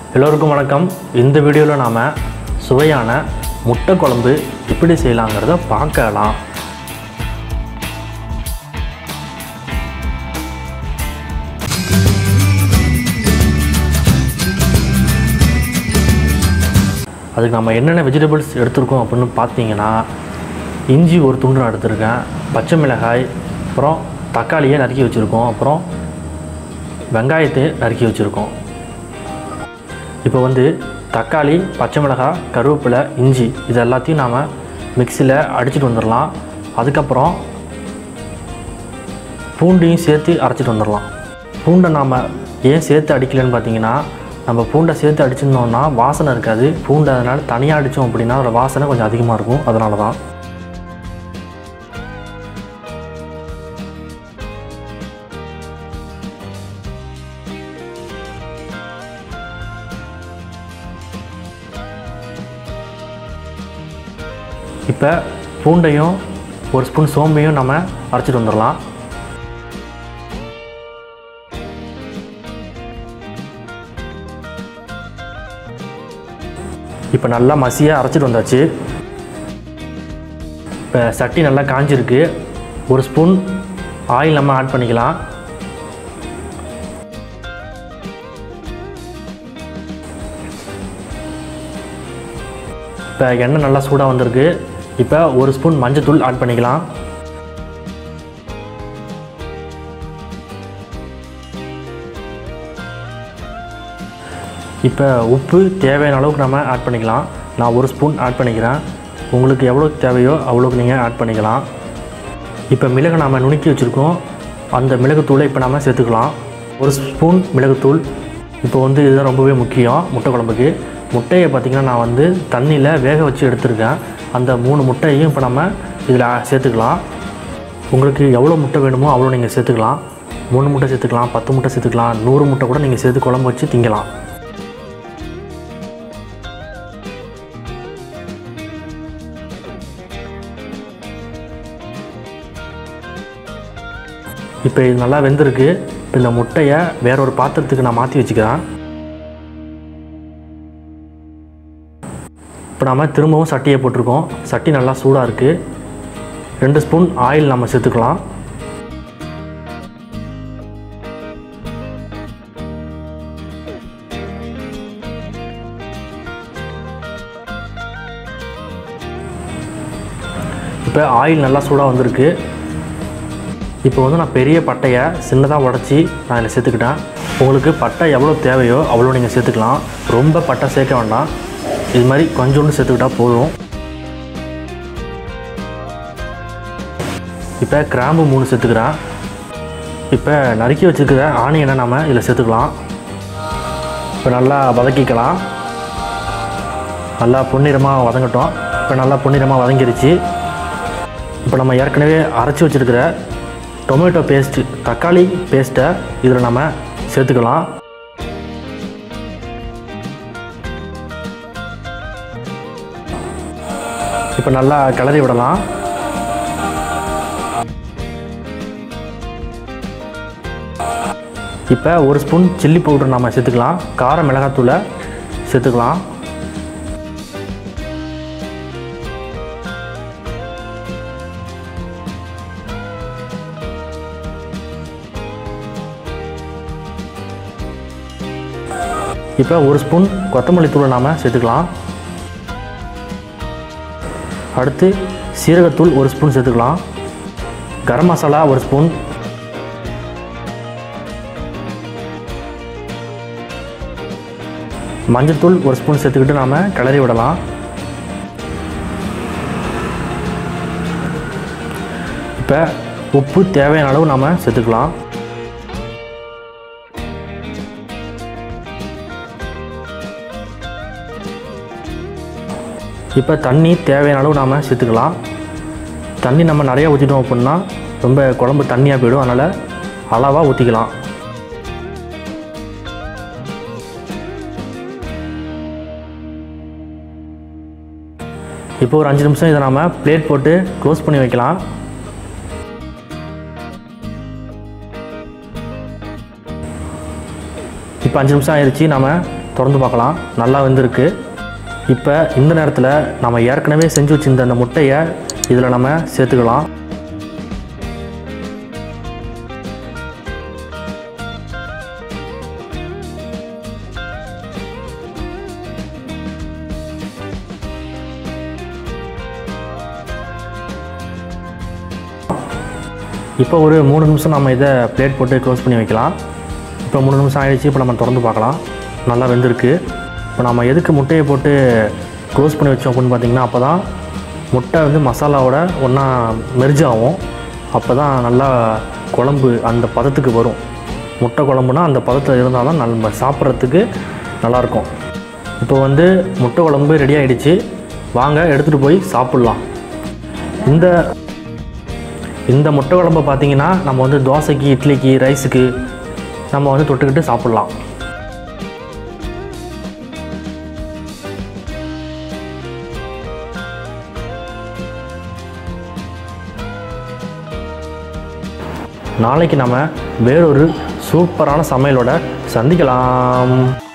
எல்லோருக்கும் வணக்கம் இந்த வீடியோவில் நாம் சுவையான முட்டை குழம்பு எப்படி செய்யலாங்கிறத பார்க்கலாம் அதுக்கு நம்ம என்னென்ன வெஜிடபிள்ஸ் எடுத்திருக்கோம் அப்படின்னு பார்த்தீங்கன்னா இஞ்சி ஒரு துண்டு நான் எடுத்திருக்கேன் பச்சை மிளகாய் அப்புறம் தக்காளியை நறுக்கி வச்சுருக்கோம் அப்புறம் வெங்காயத்தை நறுக்கி வச்சுருக்கோம் இப்போ வந்து தக்காளி பச்சை மிளகாய் கருவேப்பிலை இஞ்சி இது எல்லாத்தையும் நாம் மிக்சியில் அடிச்சிட்டு வந்துடலாம் அதுக்கப்புறம் பூண்டையும் சேர்த்து அரைச்சிட்டு வந்துடலாம் பூண்டை நாம் ஏன் சேர்த்து அடிக்கலைன்னு பார்த்தீங்கன்னா நம்ம பூண்டை சேர்த்து அடிச்சிருந்தோம்னா வாசனை இருக்காது பூண்டை அதனால் தனியாக அடித்தோம் அப்படின்னா அதோட வாசனை கொஞ்சம் அதிகமாக இருக்கும் அதனால தான் இப்போ பூண்டையும் ஒரு ஸ்பூன் சோம்பையும் நம்ம அரைச்சிட்டு வந்துடலாம் இப்போ நல்லா மசியாக அரைச்சிட்டு வந்தாச்சு இப்போ சட்டி நல்லா காஞ்சிருக்கு ஒரு ஸ்பூன் ஆயில் நம்ம ஆட் பண்ணிக்கலாம் இப்போ எண்ணெய் நல்லா சூடாக வந்திருக்கு இப்போ ஒரு ஸ்பூன் மஞ்சத்தூள் ஆட் பண்ணிக்கலாம் இப்போ உப்பு தேவையான அளவுக்கு நம்ம ஆட் பண்ணிக்கலாம் நான் ஒரு ஸ்பூன் ஆட் பண்ணிக்கிறேன் உங்களுக்கு எவ்வளோ தேவையோ அவ்வளோக்கு நீங்கள் ஆட் பண்ணிக்கலாம் இப்போ மிளகு நாம் நுணுக்கி வச்சுருக்கோம் அந்த மிளகுத்தூளை இப்போ நாம் சேர்த்துக்கலாம் ஒரு ஸ்பூன் மிளகுத்தூள் இப்போ வந்து இதுதான் ரொம்பவே முக்கியம் முட்டை குழம்புக்கு முட்டையை பார்த்திங்கன்னா நான் வந்து தண்ணியில் வேக வச்சு எடுத்திருக்கேன் அந்த மூணு முட்டையையும் இப்போ நம்ம இதில் சேர்த்துக்கலாம் உங்களுக்கு எவ்வளோ முட்டை வேணுமோ அவ்வளோ நீங்கள் சேர்த்துக்கலாம் மூணு முட்டை சேர்த்துக்கலாம் பத்து முட்டை சேர்த்துக்கலாம் நூறு முட்டை கூட நீங்கள் சேர்த்து குழம்பு வச்சு திங்கலாம் இப்போ இது நல்லா வெந்திருக்கு இப்போ இந்த முட்டையை வேற ஒரு பாத்திரத்துக்கு நான் மாற்றி வச்சுக்கிறேன் இப்போ நாம் திரும்பவும் சட்டியை போட்டிருக்கோம் சட்டி நல்லா சூடாக இருக்குது ரெண்டு ஸ்பூன் ஆயில் நம்ம சேர்த்துக்கலாம் இப்போ ஆயில் நல்லா சூடாக வந்திருக்கு இப்போ வந்து நான் பெரிய பட்டையை சின்னதாக உடச்சி நான் இதில் சேர்த்துக்கிட்டேன் உங்களுக்கு பட்டை எவ்வளோ தேவையோ அவ்வளோ நீங்கள் சேர்த்துக்கலாம் ரொம்ப பட்டை சேர்க்க வேண்டாம் இது மாதிரி கொஞ்சோண்டு சேர்த்துக்கிட்டா போதும் இப்போ கிராம்பு மூணு சேர்த்துக்கிறேன் இப்போ நறுக்கி வச்சுருக்கிற ஆனியனை நம்ம இதில் சேர்த்துக்கலாம் இப்போ நல்லா வதக்கிக்கலாம் நல்லா பொன்னிறமாக வதங்கட்டும் இப்போ நல்லா பொன்னிறமாக வதங்கிருச்சு இப்போ நம்ம ஏற்கனவே அரைச்சி வச்சுருக்கிற டொமேட்டோ பேஸ்ட்டு தக்காளி பேஸ்ட்டை இதில் நம்ம சேர்த்துக்கலாம் இப்போ நல்லா கிளறி விடலாம் இப்போ ஒரு ஸ்பூன் சில்லி பவுடர் நம்ம சேர்த்துக்கலாம் கார மிளகாத்தூளை சேர்த்துக்கலாம் இப்போ ஒரு ஸ்பூன் கொத்தமல்லி தூளை நாம் சேர்த்துக்கலாம் அடுத்து சீரகத்தூள் ஒரு ஸ்பூன் சேர்த்துக்கலாம் கரம் மசாலா ஒரு ஸ்பூன் மஞ்சத்தூள் ஒரு ஸ்பூன் சேர்த்துக்கிட்டு நாம் கிளறி விடலாம் இப்போ உப்பு தேவையான அளவு நாம் சேர்த்துக்கலாம் இப்போ தண்ணி தேவையான அளவு நாம் சேர்த்துக்கலாம் தண்ணி நம்ம நிறையா ஊற்றிட்டோம் அப்படின்னா ரொம்ப குழம்பு தண்ணியாக போயிடும் அதனால் அளவாக ஊற்றிக்கலாம் இப்போ ஒரு அஞ்சு நிமிஷம் இதை நாம் பிளேட் போட்டு க்ளோஸ் பண்ணி வைக்கலாம் இப்போ அஞ்சு நிமிஷம் ஆயிடுச்சு நம்ம திறந்து பார்க்கலாம் நல்லா வெந்திருக்கு இப்போ இந்த நேரத்தில் நம்ம ஏற்கனவே செஞ்சு வச்சிருந்த அந்த முட்டையை இதில் நம்ம சேர்த்துக்கலாம் இப்போ ஒரு மூணு நிமிஷம் நம்ம இதை பிளேட் போட்டு க்ளோஸ் பண்ணி வைக்கலாம் இப்போ மூணு நிமிஷம் ஆயிடுச்சு இப்போ நம்ம திறந்து பார்க்கலாம் நல்லா வெந்திருக்கு இப்போ நம்ம எதுக்கு முட்டையை போட்டு க்ளோஸ் பண்ணி வச்சோம் அப்படின்னு பார்த்தீங்கன்னா அப்போ தான் முட்டை வந்து மசாலாவோட ஒன்றா மெர்ஜ் ஆகும் அப்போ தான் நல்லா குழம்பு அந்த பதத்துக்கு வரும் முட்டை குழம்புனா அந்த பதத்தில் இருந்தால் தான் நம்ம சாப்பிட்றதுக்கு நல்லாயிருக்கும் இப்போ வந்து முட்டை குழம்பு ரெடி ஆகிடுச்சு வாங்க எடுத்துகிட்டு போய் சாப்பிட்லாம் இந்த இந்த முட்டை குழம்பை பார்த்தீங்கன்னா நம்ம வந்து தோசைக்கு இட்லிக்கு ரைஸுக்கு நம்ம வந்து தொட்டுக்கிட்டு சாப்பிட்லாம் நாளைக்கு நம்ம வேறொரு சூப்பரான சமையலோட சந்திக்கலாம்